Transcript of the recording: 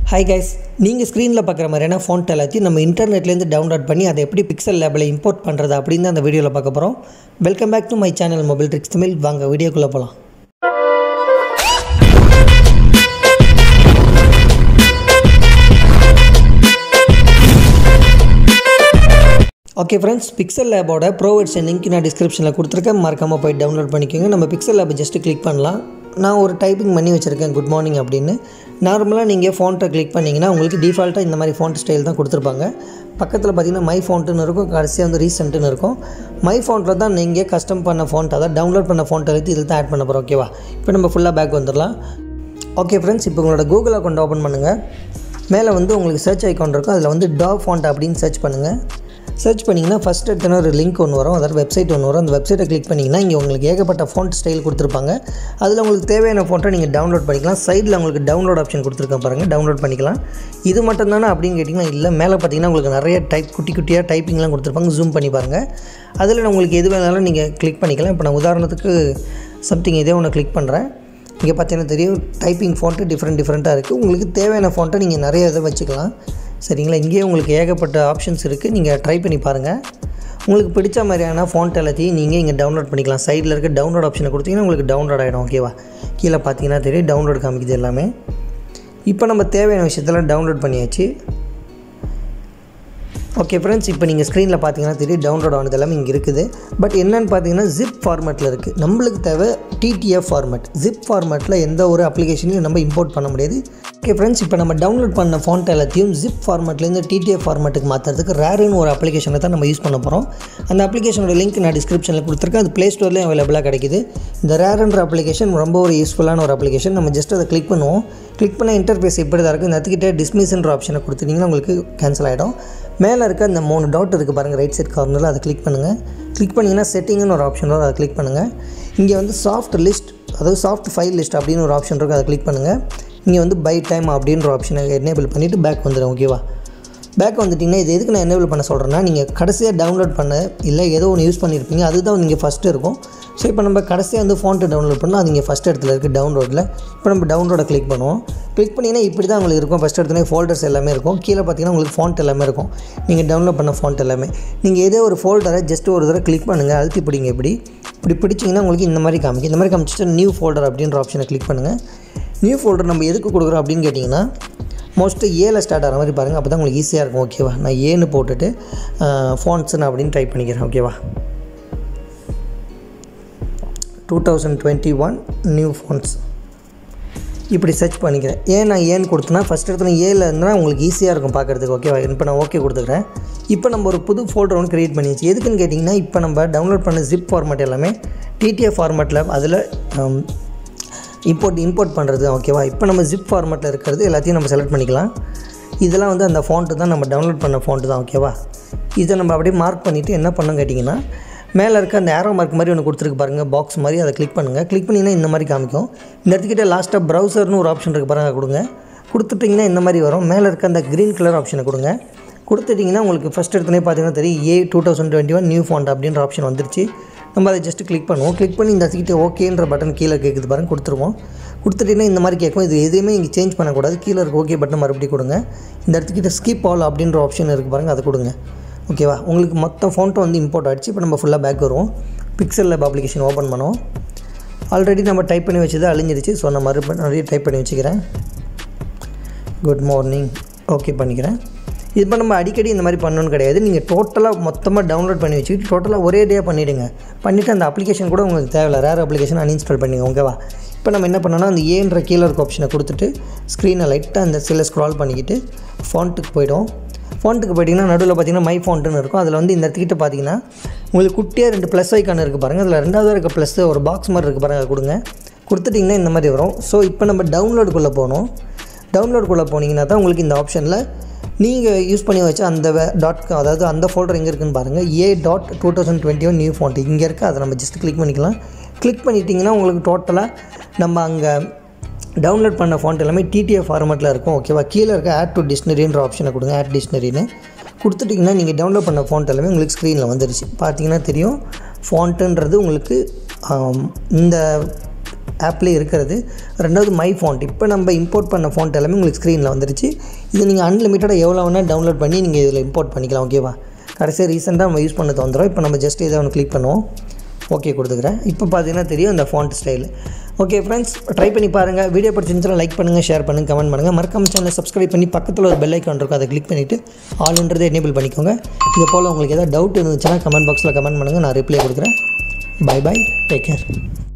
hi guys நீங்கள் ஸ்க்ரீனில் பார்க்குற மாதிரியான ஃபோன்ட் எல்லாத்தையும் நம்ம இன்டர்நெட்லேருந்து டவுன்லோட் பண்ணி அதை எப்படி பிக்சல் லேபில் இம்போர்ட் பண்ணுறது அப்படின்னு தான் அந்த வீடியோவில் பார்க்க போகிறோம் welcome back to my channel mobile tricks Tamil வாங்க வீடியோக்குள்ளே போகலாம் ஓகே ஃப்ரெண்ட்ஸ் பிக்சல் லேபோட ப்ரோ வெர்ஷன் லிங்க் நான் டிஸ்கிரிப்ஷனில் கொடுத்துருக்கேன் மறக்காமல் போய் டவுன்லோட் பண்ணிக்கோங்க நம்ம பிக்சல் லேபை ஜஸ்ட்டு கிளிக் பண்ணலாம் நான் ஒரு டைப்பிங் பண்ணி வச்சுருக்கேன் குட் மார்னிங் அப்படின்னு நார்மலாக நீங்கள் ஃபோன்ட்டை கிளிக் பண்ணிங்கன்னா உங்களுக்கு டிஃபால்ட்டாக இந்த மாதிரி ஃபோன்ட் ஸ்டைல் தான் கொடுத்துருப்பாங்க பக்கத்தில் பார்த்தீங்கன்னா மை ஃபோன்ட்டுன்னு இருக்கும் கடைசியாக வந்து ரீசெண்ட்டுன்னு இருக்கும் மை ஃபோனில் தான் நீங்கள் கஸ்டம் பண்ண ஃபோன்ட் அதாவது டவுன்லோட் பண்ண ஃபோன்ட் எடுத்து இதில் தான் ஆட் பண்ண போகிறோம் ஓகேவா இப்போ நம்ம ஃபுல்லாக பேக் வந்துடலாம் ஓகே ஃப்ரெண்ட்ஸ் இப்போ உங்களோட கூகுள் அக்கௌண்ட் ஓப்பன் பண்ணுங்கள் மேலே வந்து உங்களுக்கு சர்ச் ஐக்கான் இருக்கும் அதில் வந்து டாக் ஃபாண்ட் அப்படின்னு சர்ச் பண்ணுங்கள் சர்ச் பண்ணிங்கன்னா ஃபஸ்ட் எடுத்தோன்னா ஒரு லிங்க் ஒன்று வரும் அதாவது வெப்சைட் ஒன்று வரும் அந்த வெப்சைட்டை கிளிக் பண்ணிங்கன்னா இங்கே உங்களுக்கு ஏகப்பட்ட ஃபோன்ட் ஸ்டைல் கொடுத்துருப்பாங்க அதில் உங்களுக்கு தேவையான ஃபோன்ட்டை நீங்கள் டவுன்லோட் பண்ணிக்கலாம் சைடில் உங்களுக்கு டவுன்லோட் ஆப்ஷன் கொடுத்துருக்கேன் பாருங்கள் டவுன்லோட் பண்ணிக்கலாம் இது மட்டும் தானே அப்படின்னு கேட்டிங்கன்னா இல்லை மேலே பார்த்தீங்கன்னா உங்களுக்கு நிறைய டைப் குட்டி குட்டியாக டைப்பிங்லாம் கொடுத்துருப்பாங்க ஜூம் பண்ணி பாருங்கள் அதில் உங்களுக்கு எது வேணாலும் நீங்கள் கிளிக் பண்ணிக்கலாம் இப்போ நான் உதாரணத்துக்கு சம்திங் இதே ஒன்று கிளிக் பண்ணுறேன் இங்கே பார்த்தீங்கன்னா தெரியும் டைப்பிங் ஃபோன்ட்டு டிஃப்ரெண்ட் டிஃப்ரெண்ட்டாக இருக்குது உங்களுக்கு தேவையான ஃபோன்ட்டை நீங்கள் நிறைய இதை வச்சுக்கலாம் சரிங்களா இங்கேயே உங்களுக்கு ஏகப்பட்ட ஆப்ஷன்ஸ் இருக்குது நீங்கள் ட்ரை பண்ணி பாருங்கள் உங்களுக்கு பிடிச்ச மாதிரியான ஃபோன்ட் எல்லாத்தையும் நீங்கள் இங்கே டவுன்லோட் பண்ணிக்கலாம் சைடில் இருக்க டவுன்லோட் ஆப்ஷனை கொடுத்தீங்கன்னா உங்களுக்கு டவுன்லோட் ஆகிடும் ஓகேவா கீழே பார்த்தீங்கன்னா தெரியும் டவுன்லோட் காமிக்குது எல்லாமே இப்போ நம்ம தேவையான விஷயத்தெல்லாம் டவுன்லோட் பண்ணியாச்சு ஓகே ஃப்ரெண்ட்ஸ் இப்போ நீங்கள் ஸ்க்ரீனில் பார்த்தீங்கன்னா தெரியும் டவுன்லோட் ஆனது எல்லாமே இங்கே இருக்குது பட் என்னென்னு பார்த்தீங்கன்னா ஜிப் ஃபார்மேட்டில் இருக்குது நம்மளுக்கு தேவை டிடிஎஃப் ஃபார்மேட் ஜிப் ஃபார்மேட்டில் எந்த ஒரு அப்ளிகேஷனையும் நம்ம இம்போர்ட் பண்ண முடியாது ஓகே ஃப்ரெண்ட்ஸ் இப்போ நம்ம டவுன்லோட் பண்ண ஃபோன்ட் எல்லாத்தையும் ஜிப் ஃபார்மேட்லேருந்து டிடிஎஃப் ஃபார்மேட்டுக்கு மாற்றுறதுக்கு ரேருன்னு ஒரு அப்ளிகேஷனை தான் நம்ம யூஸ் பண்ண போகிறோம் அந்த அப்ளிகேஷனோட லிங்க் நான் டிஸ்கிரிப்ஷனில் கொடுத்துருக்கேன் அது ப்ளே ஸ்டோர்லேயும் அவைலபிளாக கிடைக்குது இந்த ரேருன்ற அப்ளிகேஷன் ரொம்ப ஒரு யூஸ்ஃபுல்லான ஒரு அப்ளிகேஷன் நம்ம ஜஸ்ட் அதை கிளிக் பண்ணுவோம் கிளிக் பண்ண இன்டர்ஃபேஸ் இப்படி தான் இருக்குது நத்துக்கிட்டே டிஸ்மிஸ்ன்ற ஆப்ஷனை கொடுத்துட்டிங்கன்னா உங்களுக்கு கேன்சல் ஆகிடும் மேலே இருக்க அந்த மூணு டாட் இருக்குது பாருங்கள் ரைட் சைட் கார்னரில் அதை கிளிக் பண்ணுங்கள் கிளிக் பண்ணிங்கன்னா செட்டிங்னு ஒரு ஆப்ஷன் வரும் அதை கிளிக் பண்ணுங்கள் இங்கே வந்து சாஃப்ட் லிஸ்ட் அதாவது சாஃப்ட் ஃபைல் லிஸ்ட் அப்படின்னு ஒரு ஆப்ஷன் இருக்குது அதை கிளிக் பண்ணுங்கள் இங்கே வந்து பை டைம் அப்படின்ற ஆப்ஷனை எனேபிள் பண்ணிவிட்டு பேக் வந்துடும் ஓகேவா பேக் வந்துட்டிங்கன்னா இது எதுக்கு நான் எனேபிள் பண்ண சொல்கிறேன்னா நீங்கள் கடைசியாக டவுன்லோட் பண்ண இல்லை ஏதோ ஒன்று யூஸ் பண்ணியிருப்பீங்க அதுதான் நீங்கள் ஃபஸ்ட்டு இருக்கும் ஸோ இப்போ நம்ம கடைசியாக வந்து ஃபோன்ட்டு டவுன்லோட் பண்ணால் அது இங்கே ஃபஸ்ட் இடத்துல இருக்குது டவுன்லோடில் இப்போ நம்ம டவுன்லோடை கிளிக் பண்ணுவோம் கிளிக் பண்ணிங்கன்னா இப்படி தான் உங்களுக்கு இருக்கும் ஃபஸ்ட் இடத்துல ஃபோல்டர்ஸ் எல்லாமே இருக்கும் கீழே பார்த்தீங்கன்னா உங்களுக்கு ஃபாண்ட் எல்லாமே இருக்கும் நீங்கள் டவுன்லோட் பண்ண ஃபாண்ட் எல்லாமே நீங்கள் ஏதோ ஒரு ஃபோல்டரை ஜஸ்ட் ஒரு தடவை கிளிக் பண்ணுங்கள் அழுத்தி பிடிங்க இப்படி இப்படி பிடிச்சிங்கன்னா உங்களுக்கு இந்த மாதிரி காமிக்கும் இந்த மாதிரி காமிச்சிட்டு நியூ ஃபோல்டர் அப்படின்ற ஆப்ஷனை கிளிக் பண்ணுங்கள் நியூ ஃபோல்டர் நம்ம எதுக்கு கொடுக்குறோம் அப்படின்னு கேட்டிங்கன்னா மோஸ்ட்டு ஏல ஸ்டார்ட் ஆகிற மாதிரி பாருங்கள் அப்போ தான் உங்களுக்கு ஈஸியாக இருக்கும் ஓகேவா நான் ஏன்னு போட்டுட்டு ஃபோன்ஸ்னு அப்படின்னு டைப் பண்ணிக்கிறேன் ஓகேவா two thousand twenty one new phones இப்படி சர்ச் பண்ணிக்கிறேன் ஏன் நான் ஏன்னு கொடுத்தேன்னா ஃபஸ்ட் இடத்துல ஏல இருந்தால் உங்களுக்கு ஈஸியாக இருக்கும் பார்க்குறதுக்கு ஓகேவா இப்போ நான் ஓகே கொடுத்துக்கிறேன் இப்போ நம்ம ஒரு புது ஃபோல்டர் ஒன்று க்ரியேட் பண்ணிச்சு எதுக்குன்னு கேட்டிங்கன்னா இப்போ நம்ம டவுன்லோட் பண்ண ஜிப் ஃபார்மேட் எல்லாமே டிடிஎஃப் ஃபார்மேட்டில் அதில் இம்போர்ட் இம்போர்ட் பண்ணுறது ஓகேவா இப்போ நம்ம ஜிப் ஃபார்மேட்டில் இருக்கிறது எல்லாத்தையும் நம்ம செலக்ட் பண்ணிக்கலாம் இதெல்லாம் வந்து அந்த ஃபோன்ட்டு தான் நம்ம டவுன்லோட் பண்ண ஃபோன்ட்டு தான் ஓகேவா இதை நம்ம அப்படியே மார்க் பண்ணிவிட்டு என்ன பண்ணோம் கேட்டிங்கன்னா மேலே இருக்க அந்த ஏரோ மார்க் மாதிரி ஒன்று கொடுத்துருக்கு பாருங்கள் பாக்ஸ் மாதிரி அதை கிளிக் பண்ணுங்கள் கிளிக் பண்ணிங்கன்னா இந்த மாதிரி காமிக்கும் இந்த இடத்துக்கிட்ட லாஸ்ட்டாக ப்ரௌசர்னு ஒரு ஆப்ஷன் இருக்குது பாருங்கள் கொடுங்க கொடுத்துட்டிங்கன்னா இந்த மாதிரி வரும் மேலே இருக்க அந்த க்ரீன் கலர் ஆப்ஷனை கொடுங்க கொடுத்துட்டிங்கன்னா உங்களுக்கு ஃபஸ்ட் எடுத்துனே பார்த்தீங்கன்னா தெரியும் A two thousand twenty one new font அப்படின்ற ஆப்ஷன் வந்துருச்சு நம்ம அதை ஜஸ்ட் கிளிக் பண்ணுவோம் கிளிக் பண்ணி இந்த இடத்துக்கிட்ட ஓகேன்ற பட்டன் கீழே கேட்குது பாருங்க கொடுத்துருவோம் கொடுத்துட்டிங்கன்னா இந்த மாதிரி கேட்கும் இது எதுவுமே இங்கே சேஞ்ச் பண்ணக்கூடாது கீழே இருக்க ஓகே பட்டன் மறுபடியும் கொடுங்க இந்த இடத்துக்கிட்ட ஸ்கிப் ஆல் அப்படின்ற ஆப்ஷன் இருக்குது பாருங்கள் அதை கொடுங்க ஓகேவா உங்களுக்கு மொத்த ஃபோன்ட்டோ வந்து இம்போர்ட் ஆகிடுச்சு இப்போ நம்ம ஃபுல்லாக பேக் வருவோம் பிக்சல் லேப் அப்ளிகேஷன் ஓப்பன் பண்ணுவோம் ஆல்ரெடி நம்ம டைப் பண்ணி வச்சது அழிஞ்சிருச்சு ஸோ நான் மறுபடியும் நிறைய டைப் பண்ணி வச்சுக்கிறேன் குட் மார்னிங் ஓகே பண்ணிக்கிறேன் இப்போ நம்ம அடிக்கடி இந்த மாதிரி பண்ணணும்னு கிடையாது நீங்கள் டோட்டலாக மொத்தமாக டவுன்லோட் பண்ணி வச்சுக்கிட்டு டோட்டலாக ஒரே டே பண்ணிவிடுங்க பண்ணிவிட்டு அந்த அப்ளிகேஷன் கூட உங்களுக்கு தேவையில்ல ரேர் அப்ளிகேஷன் அன்இன்ஸ்டால் பண்ணிங்க ஓகேவா இப்போ நம்ம என்ன பண்ணோன்னா அந்த ஏன்ற கீழே இருக்க ஆப்ஷனை கொடுத்துட்டு ஸ்க்ரீனை லைட்டாக அந்த சில ஸ்க்ரால் பண்ணிக்கிட்டு ஃபோன்ட்டுக்கு போய்டும் ஃபோன்ட்டுக்கு போயிட்டிங்கன்னா நடுவில் பார்த்தீங்கன்னா மை ஃபோன்ட்டுன்னு இருக்கும் அதில் வந்து இந்த இடத்துக்கிட்ட பார்த்தீங்கன்னா உங்களுக்கு குட்டியாக ரெண்டு ப்ளஸ் ஐக்கான் இருக்குது பாருங்கள் அதில் ரெண்டாவது இருக்க ப்ளஸ் ஒரு பாக்ஸ் மாதிரி இருக்குது பாருங்கள் கொடுங்க கொடுத்துட்டிங்கன்னா இந்த மாதிரி வரும் ஸோ இப்போ நம்ம டவுன்லோடுக்குள்ளே போகணும் டவுன்லோடுக்குள்ளே போனீங்கன்னா தான் உங்களுக்கு இந்த ஆப்ஷனில் நீங்கள் யூஸ் பண்ணி வச்ச அந்த டாட் அதாவது அந்த ஃபோல்டர் எங்கே இருக்குன்னு பாருங்கள் A dot two thousand twenty one new font இங்கே இருக்குது அதை நம்ம ஜஸ்ட் கிளிக் பண்ணிக்கலாம் கிளிக் பண்ணிட்டிங்கன்னா உங்களுக்கு டோட்டலாக நம்ம அங்கே டவுன்லோட் பண்ண ஃபாண்ட் எல்லாமே டிடிஎஃப் ஃபார்மேட்டில் இருக்கும் ஓகேவா கீழே இருக்க ஆட் டு டிக்ஷனரின்ற ஆப்ஷனை கொடுங்க ஆட் டிக்ஷனரின்னு கொடுத்துட்டிங்கன்னா நீங்கள் டவுன்லோட் பண்ண ஃபாண்ட் எல்லாமே உங்களுக்கு ஸ்க்ரீனில் வந்துருச்சு பார்த்தீங்கன்னா தெரியும் ஃபாண்ட்டுன்றது உங்களுக்கு இந்த ஆப்லேயே இருக்கிறது ரெண்டாவது மை ஃபாண்ட் இப்போ நம்ம இம்போர்ட் பண்ண ஃபாண்ட் எல்லாமே உங்களுக்கு ஸ்க்ரீனில் வந்துருச்சு இது நீங்கள் அன்லிமிட்டடாக எவ்வளோ வேணால் டவுன்லோட் பண்ணி நீங்கள் இதில் இம்போர்ட் பண்ணிக்கலாம் ஓகேவா கடைசியாக ரீசெண்டாக நம்ம யூஸ் பண்ண வந்துடும் இப்போ நம்ம ஜஸ்ட் இதை ஒன்று கிளிக் பண்ணுவோம் ஓகே கொடுத்துக்கிறேன் இப்போ பார்த்தீங்கன்னா தெரியும் இந்த font style okay friends try பண்ணி பாருங்கள் வீடியோ பிடிச்சிருந்துச்சுன்னா லைக் பண்ணுங்கள் ஷேர் பண்ணுங்கள் கமெண்ட் பண்ணுங்கள் மறக்காம சேனலை சப்ஸ்கிரைப் பண்ணி பக்கத்தில் ஒரு பெல் ஐக்கான் இருக்கும் அதை கிளிக் பண்ணிவிட்டு ஆல்ன்றதை எனேபிள் பண்ணிக்கோங்க இது போல் உங்களுக்கு ஏதாவது டவுட் இருந்துச்சுன்னா கமெண்ட் பாக்ஸில் கமெண்ட் பண்ணுங்கள் நான் ரிப்ளை கொடுக்குறேன் பை பை டேக் கேர்